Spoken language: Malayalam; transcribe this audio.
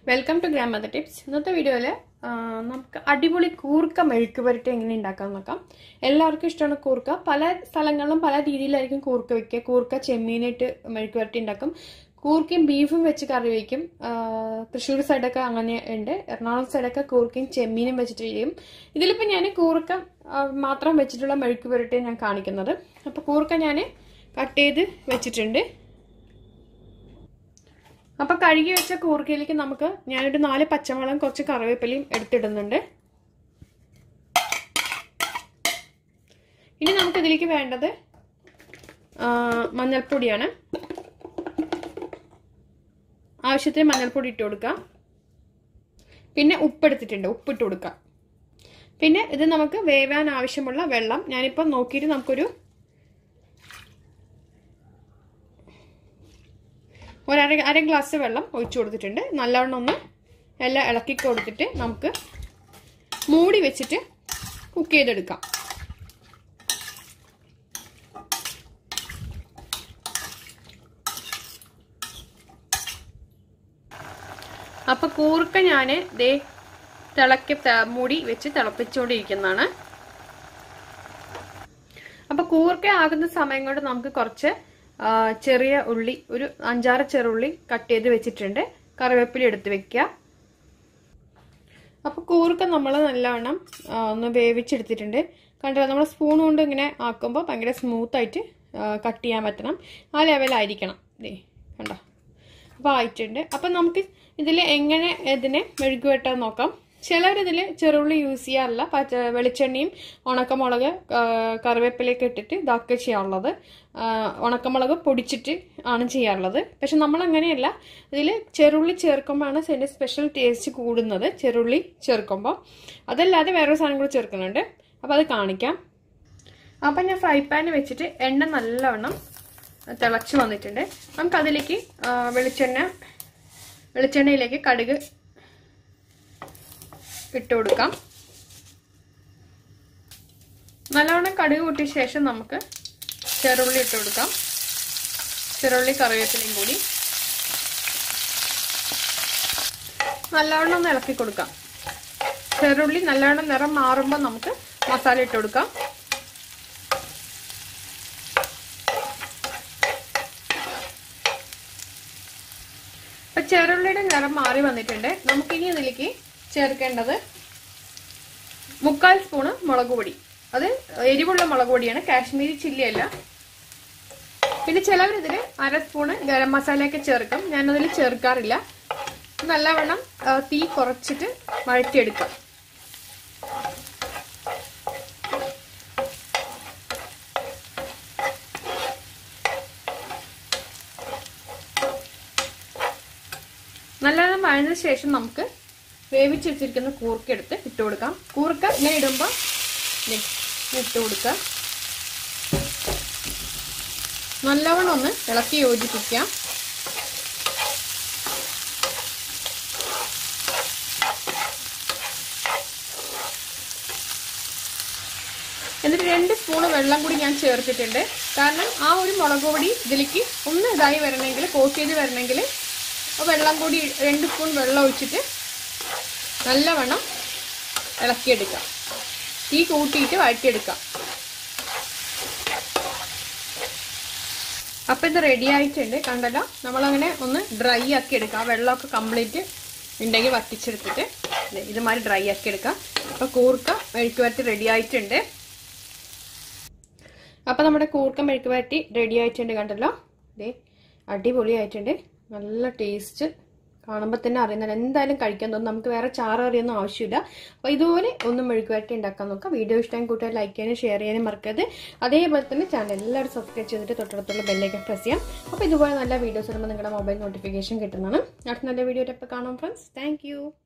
വെൽക്കം ടു ഗ്രാമർ ടിപ്സ് ഇന്നത്തെ വീഡിയോയിൽ നമുക്ക് അടിപൊളി കൂർക്ക മെഴുക്ക് പുരട്ടി എങ്ങനെ ഉണ്ടാക്കാൻ നോക്കാം എല്ലാവർക്കും ഇഷ്ടമാണ് കൂർക്ക പല സ്ഥലങ്ങളിലും പല രീതിയിലായിരിക്കും കൂർക്ക വെക്കുക കൂർക്ക ചെമ്മീനിട്ട് മെഴുക്ക് പുരട്ടി ഉണ്ടാക്കും കൂർക്കയും ബീഫും വെച്ച് കറി വയ്ക്കും ആ, തൃശ്ശൂർ സൈഡൊക്കെ അങ്ങനെ ഉണ്ട് എറണാകുളം സൈഡൊക്കെ കൂർക്കയും ചെമ്മീനും വെച്ചിട്ട് ചെയ്യും ഇതിലിപ്പോൾ ഞാൻ കൂർക്ക ആ, മാത്രം വെച്ചിട്ടുള്ള മെഴുക്ക് പുരട്ടി ഞാൻ കാണിക്കുന്നത് അപ്പോൾ കൂർക്ക ഞാൻ കട്ട് ചെയ്ത് വെച്ചിട്ടുണ്ട് അപ്പൊ കഴുകി വെച്ച കൂർക്കയിലേക്ക് നമുക്ക് ഞാനൊരു നാല് പച്ചമുളകും കുറച്ച് കറിവേപ്പിലയും എടുത്തിടുന്നുണ്ട് ഇനി നമുക്ക് ഇതിലേക്ക് വേണ്ടത് ആ, മഞ്ഞൾപ്പൊടിയാണ് ആവശ്യത്തിന് മഞ്ഞൾപ്പൊടി ഇട്ട് കൊടുക്കാം പിന്നെ ഉപ്പ് എടുത്തിട്ടുണ്ട് ഉപ്പ് ഇട്ട് കൊടുക്കാം പിന്നെ ഇത് നമുക്ക് വേവാൻ ആവശ്യമുള്ള വെള്ളം ഞാനിപ്പോൾ നോക്കിയിട്ട് നമുക്കൊരു ഒരു അര അര ഗ്ലാസ് വെള്ളം ഒഴിച്ചു കൊടുത്തിട്ടുണ്ട് നല്ലവണ്ണം ഒന്ന് എല്ലാം ഇളക്കി കൊടുത്തിട്ട് നമുക്ക് മൂടി വെച്ചിട്ട് കുക്ക് ചെയ്തെടുക്കാം അപ്പൊ കൂർക്ക ഞാൻ ദേ തിളക്കി ത- മൂടി വെച്ച് തിളപ്പിച്ചുകൊണ്ടിരിക്കുന്നതാണ് അപ്പൊ കൂർക്ക ആകുന്ന സമയം കൊണ്ട് നമുക്ക് കുറച്ച് ആ, ചെറിയ ഉള്ളി ഒരു അഞ്ചാറ് ചെറുള്ളി കട്ട് ചെയ്ത് വെച്ചിട്ടുണ്ട് കറിവേപ്പില എടുത്ത് വെക്കുക അപ്പൊ കൂർക്ക നമ്മൾ നല്ലവണ്ണം ആ, ഒന്ന് വേവിച്ചെടുത്തിട്ടുണ്ട് കണ്ടോ നമ്മൾ സ്പൂൺ കൊണ്ട് ഇങ്ങനെ ആക്കുമ്പോൾ ഭയങ്കര സ്മൂത്ത് ആയിട്ട് കട്ട് ചെയ്യാൻ പറ്റണം ആ ലെവലായിരിക്കണം ദേ കണ്ടോ അപ്പോൾ ആയിട്ടുണ്ട് അപ്പം നമുക്ക് ഇതിൽ എങ്ങനെ ഇതിനെ മെഴുകു വെട്ടാൻ നോക്കാം ചിലവരിതിൽ ചെറുള്ളി യൂസ് ചെയ്യാറില്ല പച്ച വെളിച്ചെണ്ണയും ഉണക്കമുളക് ആ, കറിവേപ്പിലയൊക്കെ ഇട്ടിട്ട് ഇതാക്കുക ചെയ്യാറുള്ളത് ആ, ഉണക്കമുളക് പൊടിച്ചിട്ട് ആണ് ചെയ്യാറുള്ളത് പക്ഷെ നമ്മൾ അങ്ങനെയല്ല ഇതിൽ ചെറുള്ളി ചേർക്കുമ്പോഴാണ് ഇതിൻ്റെ സ്പെഷ്യൽ ടേസ്റ്റ് കൂടുന്നത് ചെറുള്ളി ചേർക്കുമ്പോൾ അതല്ലാതെ വേറൊരു സാധനം കൂടി ചേർക്കുന്നുണ്ട് അപ്പോൾ അത് കാണിക്കാം അപ്പം ഞാൻ ഫ്രൈ പാൻ വെച്ചിട്ട് എണ്ണ നല്ലവണ്ണം തിളച്ച് വന്നിട്ടുണ്ട് നമുക്ക് അതിലേക്ക് ആ, വെളിച്ചെണ്ണ വെളിച്ചെണ്ണയിലേക്ക് കടുക് ഇട്ട് കൊടുക്കാം നല്ലവണ്ണം കടുക് കൂട്ടിയ ശേഷം നമുക്ക് ചെറുള്ളി ഇട്ട് കൊടുക്കാം ചെറുള്ളി കറിവേപ്പിലയും കൂടി നല്ലവണ്ണം ഒന്ന് ഇളക്കി കൊടുക്കാം ചെറുള്ളി നല്ലവണ്ണം നിറം മാറുമ്പോൾ നമുക്ക് മസാല ഇട്ട് കൊടുക്കാം അപ്പൊ ചെറുള്ളിയുടെ നിറം മാറി വന്നിട്ടുണ്ട് നമുക്കിനി ഇതിലേക്ക് ചേർക്കേണ്ടത് മുക്കാൽ സ്പൂണ് മുളക് പൊടി അത് എരിവുള്ള മുളക് പൊടിയാണ് കാശ്മീരി ചില്ലി അല്ല പിന്നെ ചിലവർ ഇതിൽ അര സ്പൂണ് ഗരം മസാലയൊക്കെ ചേർക്കും ഞാനതിൽ ചേർക്കാറില്ല നല്ലവണ്ണം ആ, തീ കുറച്ചിട്ട് വഴറ്റിയെടുക്കാം നല്ലവണ്ണം വഴഞ്ഞ ശേഷം നമുക്ക് വേവിച്ച് വെച്ചിരിക്കുന്ന കൂർക്ക എടുത്ത് ഇട്ട് കൊടുക്കാം കൂർക്ക ഇങ്ങനെ ഇടുമ്പോൾ ഇട്ട് കൊടുക്കുക നല്ലവണ്ണം ഒന്ന് ഇളക്കി യോജിപ്പിക്കാം എന്നിട്ട് രണ്ട് സ്പൂണ് വെള്ളം കൂടി ഞാൻ ചേർത്തിട്ടുണ്ട് കാരണം ആ ഒരു മുളക് പൊടി ഇതിലേക്ക് ഒന്ന് ഇതായി വരണമെങ്കിൽ കോട്ട് ചെയ്ത് വരണമെങ്കിൽ വെള്ളം കൂടി രണ്ട് സ്പൂൺ വെള്ളം ഒഴിച്ചിട്ട് നല്ലവണ്ണം ഇളക്കിയെടുക്കാം തീ കൂട്ടിയിട്ട് വഴറ്റിയെടുക്കാം അപ്പം ഇത് റെഡി ആയിട്ടുണ്ട് കണ്ടല്ലോ നമ്മളങ്ങനെ ഒന്ന് ഡ്രൈ ആക്കി എടുക്കാം ആ വെള്ളമൊക്കെ കംപ്ലീറ്റ് ഉണ്ടെങ്കിൽ വറ്റിച്ചെടുത്തിട്ട് ദേ ഇതുമാതിരി ഡ്രൈ ആക്കി എടുക്കാം അപ്പം കൂർക്ക മെഴുക്ക് വരട്ടി റെഡി ആയിട്ടുണ്ട് അപ്പം നമ്മുടെ കൂർക്ക മെഴുക്ക് വരട്ടി റെഡി ആയിട്ടുണ്ട് കണ്ടല്ലോ ദേ അടിപൊളിയായിട്ടുണ്ട് നല്ല ടേസ്റ്റ് കാണുമ്പോൾ തന്നെ അറിയുന്നത് എന്തായാലും കഴിക്കാൻ തോന്നും നമുക്ക് വേറെ ചാറ് അറിയൊന്നും ആവശ്യമില്ല അപ്പോൾ ഇതുപോലെ ഒന്ന് മെഴുക്ക് വരട്ടി ഉണ്ടാക്കാൻ നോക്കാം വീഡിയോ ഇഷ്ടം കൂട്ടുകാർ ലൈക്ക് ചെയ്യാനും ഷെയർ ചെയ്യാനും മറക്കരുത് അതേപോലെ തന്നെ ചാനൽ എല്ലാവരും സബ്സ്ക്രൈബ് ചെയ്തിട്ട് തൊട്ടടുത്തുള്ള ബെല്ലേക്ക് പ്രസ് ചെയ്യാം അപ്പോൾ ഇതുപോലെ നല്ല വീഡിയോസ് വരുമ്പോൾ നിങ്ങളുടെ മൊബൈൽ നോട്ടിഫിക്കേഷൻ കിട്ടുന്നതാണ് അടുത്ത നല്ല വീഡിയോ ഇപ്പോൾ കാണാം ഫ്രണ്ട്സ് താങ്ക്